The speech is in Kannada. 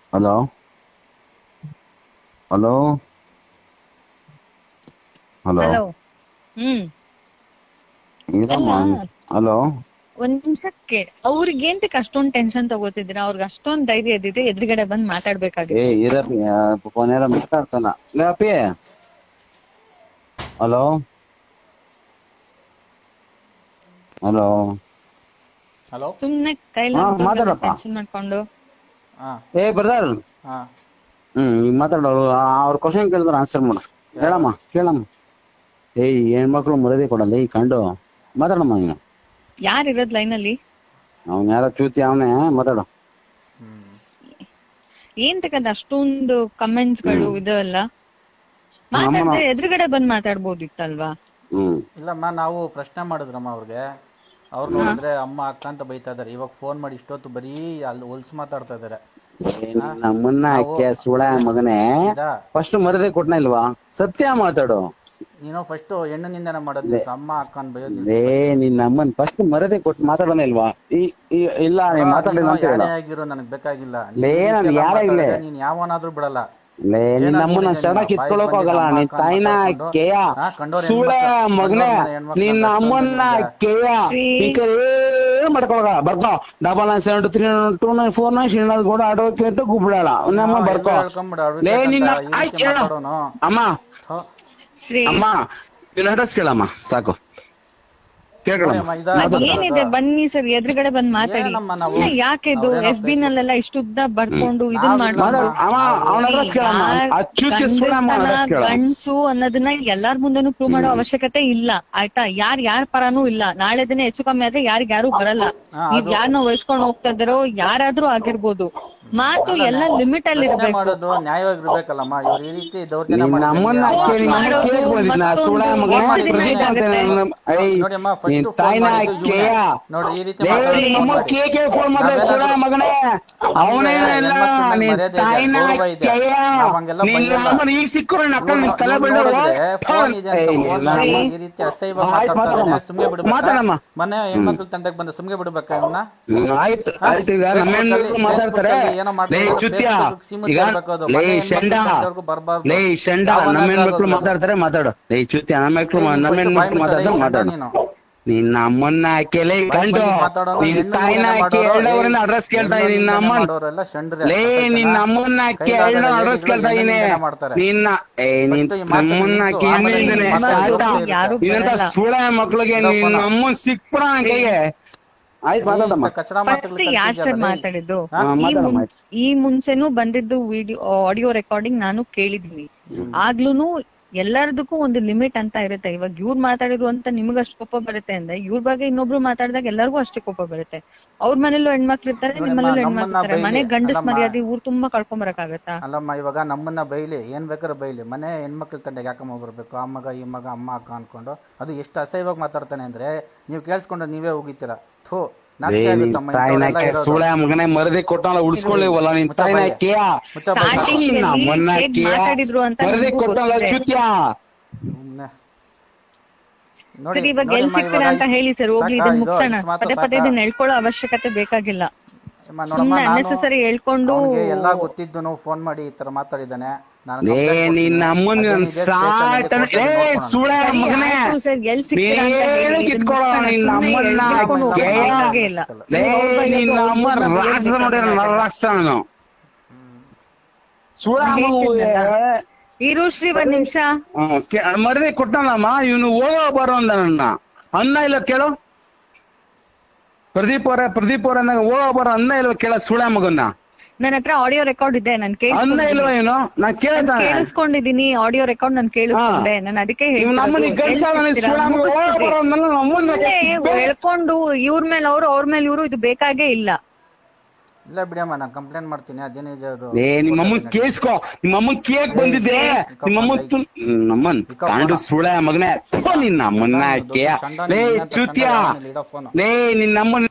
ಹಲೋ ಹಲೋ ಹಲೋ ಹಲೋ ಹ್ಮ್ ಇರಮ್ಮ ಅಲ್ಲ. ಹಲೋ ಒಂದ್ ನಿಮಿಷ ಕೇಳಿ ಅವ್ರಿಗೆ ಏಂತಕ್ ಅಷ್ಟೊಂದ್ ಟೆನ್ಷನ್ ತಗೋತಿದ್ರ ಅವ್ರಿಗೆ ಅಷ್ಟೊಂದ್ ಧೈರ್ಯ ಇದ್ದಿದ್ರೆ ಎದುರುಗಡೆ ಬಂದ್ ಏ ಮಾತಾಡ್ಬೇಕಾಗಿತ್ತು ಇರಪ್ಪಿ ಕೊನೆಯ ಮಾತಾಡ್ತಾನ ಲೇ ಅಪ್ಪಿ ಹಲೋ ಹಲೋ ಹಲೋ ಸುಮ್ನೆ ಕೈಲಿ ಹಾ, ಮಾತಾಡಪ್ಪ. ಟೆನ್ಷನ್ ಮಾಡ್ಕೊಂಡು ಹಾ ಏ ಬ್ರದರ್ ಹಾ ಹ್ಮ್ ಈಗ ಮಾತಾಡೋರು ಅವ್ರ ಕ್ವಶನ್ ಕೇಳಿದ್ರೆ ಆನ್ಸರ್ ಮಾಡು ಹೇಳಮ್ಮ ಕೇಳಮ್ಮ ಏಯ್ ಹೆಣ್ಮಕ್ಳು ಮರದಿ ಕೊಡಲ್ಲ ಈ ಕಂಡು ಮಾತಾಡಮ್ಮ ನೀನು ಯಾರ್ ಇರೋದ್ ಲೈನ್ ಅಲ್ಲಿ ಅವ್ನ ಯಾರ ಚೂತಿ ಅವನೇ ಮಾತಾಡು ಏಂತಕ್ಕದ ಅಷ್ಟೊಂದು ಕಮೆಂಟ್ಸ್ ಗಳು ಇದೆಲ್ಲ ಮಾತಾಡ್ದೆ ಎದುರುಗಡೆ ಬಂದ್ ಮಾತಾಡ್ಬೋದಿತ್ತಲ್ವಾ ಹ್ಮ್ ಇಲ್ಲಮ್ಮ ನಾವು ಪ್ರಶ್ನೆ ಮಾಡಿದ್ರಮ್ಮ ಅವ್ರಿಗೆ ಅವ್ರು ನೋಡಿದ್ರೆ ಅಮ್ಮ ಅಕ್ಕ ಅಂತ ಬೈತಾ ಇದಾರೆ ಇವಾಗ ಫೋನ್ ಮಾಡಿ ಇಷ್ಟೊತ್ತು ಬರೀ ಅಲ್ಲಿ ಹೊಲ್ಸ್ ಮಾತಾಡ್ತಾ ಇದಾರೆ ಏ, ನಮ್ಮನ್ನ ಅಕ್ಕೆ ಸುಳ ಮಗನೇ ಇದಾ ಫಸ್ಟ್ ಮರದಿ ಕೊಟ್ನ ಇಲ್ವಾ ಸತ್ಯ ಮಾತಾಡು ನೀನು ಫಸ್ಟ್ ಹೆಣ್ಣಿನಿಂದನೇ ಮಾಡೋದು ನಿಲ್ಸು. ಅಮ್ಮ ಅಕ್ಕ ಅಂತ ಬೈಯೋದು ನಿಲ್ಸು. ಲೇ ನಿನ್ನ ಅಮ್ಮನ್ ಫಸ್ಟ್ ಮರದಿ ಕೊಟ್ಟು ಮಾತಾಡೋಣ ಇಲ್ವಾ ಈ- ಈ- ಇಲ್ಲ ನೀನ್ ಮಾತಾಡಿಲ್ಲ ನೀನು ಅಂತ ಹೇಳು ಯಾರೇ ಆಗಿರೋ ನನಗೆ ಬೇಕಾಗಿಲ್ಲ ಲೇ, ನಾನು ಯಾರೇ ಇರ್ಲಿ. ನೀನ್ ಯಾವನಾದ್ರೂ ಬಿಡಲ್ಲ ಲೇ ನಿನ್ನ ಏನಾಗ್ಬಿಟ್ಟಿದೆ ಅಮ್ಮನ ನೀನು? ಶರಣ ಬಾಯಿಗೆ ಕಿತ್ಕೊಳ್ಳೋಕ್ ಬಂದಿದ್ದು ಹೋಗಲ್ಲ ಅಮ್ಮ ನಿನ್ ಅಕ್ಕ ತಾಯಿನ ಮಾತಾಡ್ಕೊಂಡು, ಕೇಯ ಹಾ, ಕಂಡೋರ್ ಸುಳೆ ಹೆಣ್ಮಕ್ಳು- ಮಗನೇ ಕಂಡೋರ್ ಹೆಣ್ಮಕ್ಳು ನಿನ್ನ ಅಷ್ಟೊಂದು ಅಮ್ಮನ್ನ ನಿನಗೆ. ಕೇಯ ಶ್ರೀ. ಏನು ಮಾಡ್ಕೊಳಗ ಬರ್ಕೋ double nine seven two three two nine four nine Srinath Gowda advocate ಗುಬ್ಬಿಡಾಳ ನಮ್ಮ ಎಲ್ಲ ಬರ್ಕೋ ಹೇಳ್ಕೊಂಬಿಡು, advocate ಲೇ ಅಂತ ನಿನ್ನ ಈ ರೀತಿ ಆಯ್ತ್ ಹೇಳು. ಮಾತಾಡೋನು. ಅಮ್ಮ ಥು. ಶ್ರೀ ಅಮ್ಮ ನಿನ್ನ ಅಡ್ರೆಸ್ ಕೇಳಮ್ಮ ಸಾಕು ಕೇಳ್ಕೊಳಮ್ಮ ನೋಡಿಯಮ್ಮ, ಇದಾ- ಅದ್ ಏನಿದೆ ಬನ್ನಿ ಸರ್ ಎದುರುಗಡೆ ಬಂದ್ ಮಾತಾಡಿ ಏನಮ್ಮ ನಾವು- ಸುಮ್ನೆ ಯಾಕೆ ಇದು ಅವ್ರೇನೋ ಎಫ್ ಬಿ ನಲ್ಲೆಲ್ಲ ಇಷ್ಟುದ್ದ ಬಡ್ಕೊಂಡು ಇದನ್ ನಾವು ಮಾಡ್ಕೊಂಡು ಮಾತಾಡು ಅಮ್ಮ ಅವನ ಅಡ್ರೆಸ್ ಕೇಳಮ್ಮ ಯಾರ್ ಅಚ್ಚುಕ್ಕೆ ಸುಳ್ಳ ಅಮ್ಮ ಗಂಡಸ್ತನ, ಅಡ್ರೆಸ್ ಕೇಳ ಗಂಡ್ಸು ಅನ್ನೋದನ್ನ ಎಲ್ಲಾರ್ ಮುಂದೆನೂ ಪ್ರೂವ್ ಮಾಡೋ ಅವಶ್ಯಕತೆ ಇಲ್ಲ ಆಯ್ತಾ ಯಾರ್ ಯಾರ್ ಪರಾನೂ ಇಲ್ಲ ನಾಳೆ ದಿನ ಹೆಚ್ಚು ಕಮ್ಮಿ ಆದ್ರೆ ಯಾರಿಗ್ ಯಾರು ಬರಲ್ಲ ಹಾ, ನೀವ್ ಯಾರನ್ನ ವಹಿಸ್ಕೊಂಡ್ ಹೋಗ್ತಾ ಇದ್ದಾರೋ ಯಾರಾದ್ರೂ ಆಗಿರ್ಬೋದು ಮಾತು ಎಲ್ಲ ಲಿಮಿಟ್ ಅಲ್ಲಿ ಪ್ರಶ್ನೆ ಇರ್ಬೇಕು ಮಾಡೋದು ನ್ಯಾಯವಾಗಿರ್ಬೇಕಲ್ಲಮ್ಮ ಇವ್ರು ಈ ರೀತಿ ದೌರ್ಜನ್ಯ ನಿನ್ನ ಅಮ್ಮನ್ನ ಮಾಡಿದ್ರೆ ಕೇಳಿ ನಮ್ಮ ಮಾಡೋದು, ಕೇಳ್ಬೋದಿದ್ನ ಮತ್ತೊಂದು ಸುಳ ಮಗನೇ ಮತ್ತೊಂದು ಪ್ರದೀಪ್ ಅಂತ ಇದಾಗುತ್ತೆ. ನನ್ನ- ಐ, ನೋಡಿಯಮ್ಮ, first ನಿನ್ phone ತಾಯಿನ ಮಾಡಿದ್ದು ಕೇಯ ಇವ್ನೇ. ನೋಡ್ರಿ, ಈ ರೀತಿ ಲೇ, ಮಾತಾಡೋದು ನಿಮ್ಮ ಅಮ್ಮ ನೋಡಿ. ಕೇಕೆ ಫೋನ್ ಮಾಡಿದ್ರೆ ಸುಳ ಮಗನೇ ಅವನೇನ ಇಲ್ಲ ಹೆಣ್ಮಕ್ಳ ಮೇಲೆ ನಿನ್ ಮರ್ಯಾದೆ ಇದೆ, ತಾಯಿನ ಗೌರವ ಇದೆ. ಕೇಯ ನಾವ್ ಹಂಗೆಲ್ಲ ನಿನ್ನ ಬೈಯಲ್ಲ. ಅಮ್ಮನ ಈಗ ಸಿಕ್ಕರು ನಕ್ಕ ನಿನ್ ತಲೆ ಇವ್ರು ಬೆಳೆದ ನೋಡಿದ್ರೆ ಫೋನ್ ಇದೆ ಅಂತ ಫೋನ್ ಮಾಡಿ ಏ, ಈ ರೀತಿ ಅಸಹ್ಯವಾಗಿ ಆಯ್ತು, ಮಾತಾಡ್ತಾ ಮಾತಾಡಮ್ಮ. ಇದ್ದಾನೆ. ಸುಮ್ನೆ ಬಿಡ್ಬೇಕಾ? ಮಾತಾಡಮ್ಮ. ಮೊನ್ನೆ ಹೆಣ್ಮಕ್ಳ ತಂಡಕ್ಕೆ ಬಂದ ಸುಮ್ನೆ ಬಿಡ್ಬೇಕಾ ಇವನ್ನ ಹ್ಮ್, ಆಯ್ತು ಆಯ್ತು ಈಗ ನಮ್ಮ Facebook ಹೆಣ್ಮಕ್ಳು ಅಲ್ಲಿ- ಮಾತಾಡ್ತಾರೆ Facebook ಅಲ್ಲಿ ಏನೋ ಮಾಡ್ತಾರೆ, ಲೇ ಚುತ್ಯ Facebook ಸೀಮಿತ ಈಗ ಇರ್ಬೇಕು ಅದು. ಲೇ ಮನೆ ಹೆಣ್ಮಕ್ಳು ಶಂಡ ತಂಟೆವರ್ಗೂ ಬರ್ಬಾರ್ದು. ಲೇ ಶಂಡ ಯಾವನಾದ್ರೂ ನಮ್ಮ ಹೆಣ್ಮಕ್ಳು ಆಗೋದು. ಮಾತಾಡ್ತಾರೆ ಮಾತಾಡು ಲೇ ಚುತ್ಯ ನಮ್ಮ ಹೆಣ್ಮಕ್ಳು ಏ, ನೀನ್ ನಮ್ಮ first ಹೆಣ್ಮಕ್ಳು ಬಾಯಿ ಮುಚ್ಚು, ಮಾತಾಡ್ತಾರೆ ಲೇ, ಮಾತಾಡು ಶಂಡ ನೀನು. ನಿನ್ನ ಅಮ್ಮನ್ನ ಕೆಲೆ ಗಂಡು ಬಂದು ಮಾತಾಡೋನು, ನಿನ್ ಹೆಣ್ಣು ತಾಯಿನ ಮಗನೇ ಅಕ್ಕಿ ಮಾಡೋರು, ಎರಡವರಿಂದ ಏ, ಅಡ್ರೆಸ್ ಕೇಳ್ತಾ ಹೆಣ್ಣು ನಿನ್ನ ನಿಂದನೆ ಅಮ್ಮನ್ ಮಾಡೋರೆಲ್ಲ ಶಂಡ್ರೆ, ಲೇ ಗೊತ್ತಾಯ್ತಾ? ನಿನ್ನ ಅಮ್ಮನ್ನ ಅಕ್ಕಿ ಕೈಲಾಗದ ಎರಡ ಅಡ್ರೆಸ್ ಏಡಿಗಳು ಕೇಳ್ತಾ ಇದೀನಿ ಹೆಣ್ಣಿಂದನೇ ಮಾಡ್ತಾರೆ. ನಿನ್ನ ಏ ನಿನ್ First ಈ ಮಾತನ್ನ ನಮ್ಮನ್ನ ನಿಲ್ಸು, ಅಕ್ಕಿ ಆಮೇಲೆ ಹೆಣ್ಣಿಂದನೆ ನಿನ್ನ ಸ್ಟಾರ್ಟ ಮಾತು ಯಾರು ಇನ್ನಂತ ಬರಲ್ಲ. ಸುಳ ಮಕ್ಳಿಗೆ ಇರೋ ನಿನ್ನ ಫೋನ. ಅಮ್ಮನ್ ಸಿಕ್ಬಿಡ ನನ್ ಕೈಗೆ ಆಯ್ತು ಮಾತಾಡಮ್ಮ ಇಂಥ ಕಚಡ ಫಸ್ಟ್ ಮಾತುಗಳು ಯಾರ್ ಸರ್ ಕಲ್ತಿದ್ಯಲ್ಲ, ಲೇ. ಮಾತಾಡಿದ್ದು ಹಾ, ಈ ಮಾತಾಡಮ್ಮ ಮುನ್- ಆಯ್ತು. ಈ ಮುಂಚೆನೂ ಬಂದಿದ್ದು ವಿಡಿಯೋ ಆಡಿಯೋ ರೆಕಾರ್ಡಿಂಗ್ ನಾನು ಕೇಳಿದೀನಿ ಆಗ್ಲೂನು ಎಲ್ಲರದಕ್ಕೂ ಒಂದು ಲಿಮಿಟ್ ಅಂತ ಇರುತ್ತೆ ಇವಾಗ ಇವ್ರು ಮಾತಾಡಿದ್ರು ಅಂತ ನಿಮ್ಗ್ ಅಷ್ಟು ಕೋಪ ಬರುತ್ತೆ ಅಂದ್ರೆ ಇವ್ರ ಬಗ್ಗೆ ಇನ್ನೊಬ್ರು ಮಾತಾಡಿದಾಗ ಎಲ್ಲರಿಗೂ ಅಷ್ಟೇ ಕೋಪ ಬರುತ್ತೆ ಅವ್ರ ಮನೇಲೂ ಹೆಣ್ಮಕ್ಳು ಇರ್ತಾರೆ ನೋಡಮ್ಮ, ನಿಮ್ಮನೇಲೂ ಹೆಣ್ಮಕ್ಳು ನಮ್ಮನ್ನ ಇರ್ತಾರೆ ಮನೆ ಬೈಲಿ. ಗಂಡಸ್ ಅಲ್ಲಮ್ಮ. ಮರ್ಯಾದೆ ಊರ್ ತುಂಬಾ ಕಳ್ಕೊಂಡ್ ಬರಕಾಗತ್ತಾ ಅಲ್ಲಮ್ಮ ಇವಾಗ ನಮ್ಮನ್ನ ಬೈಲಿ ಏನ್ ಬೇಕಾದ್ರೆ ಬೈಲಿ ಮನೆ ಹೆಣ್ಮಕ್ಳ ತಂಡೆಗೆ ಯಾಕಮ್ಮ ಬರ್ಬೇಕು ಆ ಮಗ ಈ ಮಗ ಅಮ್ಮ ಅಕ್ಕ ಅನ್ಕೊಂಡು ಅದು ಎಷ್ಟು ಅಸಹ್ಯವಾಗಿ ಮಾತಾಡ್ತಾನೆ ಅಂದ್ರೆ ನೀವು ಕೇಳಿಸ್ಕೊಂಡು ನೀವೇ ಹೋಗಿತೀರಾ ಥೂ ಲೇ ನಾಚಿಕೆ ನಿನ್ ಆಗುತ್ತಮ್ಮ ತಾಯಿನ ಇಂಥವ್ರೆಲ್ಲ ಇರೋದು. ಸುಳ ಮಗನೇ ಮರದಿ ಕೊಟ್ಟಲ್ಲ ಉಳಿಸ್ಕೊಳ್ಳಿವಲ್ಲ ನಿನ್ ಮುಚ್ಚ ತಾಯಿನ ಬಾಯಿ. ಕೇಯ ಮುಚ್ಚ ಬಾಯಿ. Starting ನಿನ್ನ ಅಲ್ಲಿ ಅಮ್ಮನ್ನ ಹೇಗ್ ಕೇಯ ಮಾತಾಡಿದ್ರು ಅಂತ ಮರದಿ ನಿಮ್ಗೂ ಕೊಟ್ಟಲ್ಲ ಗೊತ್ತಿದೆ. ಚುತ್ಯ ಸುಮ್ನೆ. ನೋಡಿ, ಸರಿ ಇವಾಗ ಎಲ್ ನೋಡಿಮ್ಮ, ಸಿಗ್ತೀರಾ ಇವಾಗ ಅಂತ ಹೇಳಿ ಸರ್ ಹೋಗ್ಲಿ ಸಾಕಾ ಇದನ್ನ ಇದು? ಮುಗ್ಸೋಣ ಇಷ್ಟು ಮಾತ್ರ ಪದೇ ಪದೇ ಸಾಕಾ? ಇದನ್ನ ಹೇಳ್ಕೊಳ್ಳೋ ಅವಶ್ಯಕತೆ ಬೇಕಾಗಿಲ್ಲ ಅಮ್ಮ, ನೋಡಮ್ಮ, ಸುಮ್ನೆ ನಾನು ಅನ್ನೆಸೆಸರಿ ಹೇಳ್ಕೊಂಡು ಅವ್ನಿಗೆ ಎಲ್ಲ ಗೊತ್ತಿದ್ದು ನಾವು ಫೋನ್ ಮಾಡಿ ಈ ತರ ಮಾತಾಡಿದ್ದಾನೆ ನಾನು ಲೇ complaint ಕೊಡ್ತೀನಿ. ನಿನ್ನ ಅಮ್ಮನ ಅದೇನಿದೆ station ಅಲ್ಲಿ ಸಾಟ ಕೊಟ್ಟು ಏ ನೋಡ್ಕೊಳ್ಳೋಣ. ಸುಳ ಸರಿ, ಮಗನೇ ಆಯ್ತು ಸರ್, ಎಲ್ ಸಿಗ್ತೀರಾ ಅಂತ ಹೇಳಿ, ನೀನು ಇದನ್ನ ಕಿತ್ಕೊಳ್ಳೋ ಮುಗ್ಸೋಣ. ನಿನ್ನ ಸುಮ್ನೆ ಅಮ್ಮನ್ನ ಎಳ್ಕೊಂಡು ಹೋಗೋ ಕೇಯ ಬೇಕಾಗೇ ಇಲ್ಲ. ಲೇ ನಿನ್ನ ಅಮ್ಮ ರಾಕ್ಷಸ ನೋಡಿರ ರಾಕ್ಷಸ ನಾನು ಸುಳ ಇರು ಶ್ರೀ ಒಂದ್ ನಿಮಿಷ ಮರದಿ ಕೊಟ್ಟನಮ್ಮ ಇವನು ಹೋಗೋ ಬರೋ ಅಂದ ನನ್ನ ಅನ್ನ ಇಲ್ಲ ಕೇಳು ಪ್ರದೀಪ್ ಅವರ ಪ್ರದೀಪ್ ಅವರ ಅಂದಾಗ ಹೋಗೋ ಬರೋ ಅನ್ನ ಇಲ್ವ ಕೇಳ ಸುಳ ಮಗನ್ನ ನನ್ನ ಹತ್ರ ಆಡಿಯೋ ರೆಕಾರ್ಡ್ ಇದೆ ನಾನು ಅನ್ನ ಇಲ್ವ ಏನು ನಾ ಕೇಳ್ತಾನೆ ಕೇಳಿಸ್ಕೊಂಡಿದೀನಿ ಆಡಿಯೋ ರೆಕಾರ್ಡ್ ನಾನು ಕೇಳಿಸ್ಕೊಂಡೆ ನಾನು ಅದಕ್ಕೆ ಇವ್ ನಮ್ಮನಿ ಕಳ್ಸ ಸುಳ ಮಗ ಹೋಗೋ ಬರೋ ಅಂದಲ್ಲ ನಮ್ಮನ್ನ ಹೇಳ್ಕೊಂಡು ಇವ್ರ ಮೇಲೆ ಅವ್ರು ಅವ್ರ ಮೇಲೆ ಇವ್ರು ಇದು ಬೇಕಾಗೇ ಇಲ್ಲ ಇಲ್ಲ ಬಿಡಿಯಮ್ಮ ನಾನು ಕಂಪ್ಲೇಂಟ್ ಮಾಡ್ತೀನಿ ಅದೇನಿದೆ ಅದು ಏ ನಿಮ್ಮ ಅಮ್ಮನ್ ಕೇಳಿಸ್ಕೊ ನಿಮ್ಮ ಅಮ್ಮನ್ ಕೇಕ್ ಬಂದಿದ್ದೆ ನಿಮ್ಮ ಅಮ್ಮನ್ ತು- ನಮ್ಮನ್ ಕಾಂಡು ಸುಳ ಮಗನೇ ಥು, ನಿನ್ನ ಅಮ್ಮನ್ನ ಕೇಯ ಲೇ ಚೂತ್ಯ ಲೇ ನಿನ್ನ ಅಮ್ಮನ್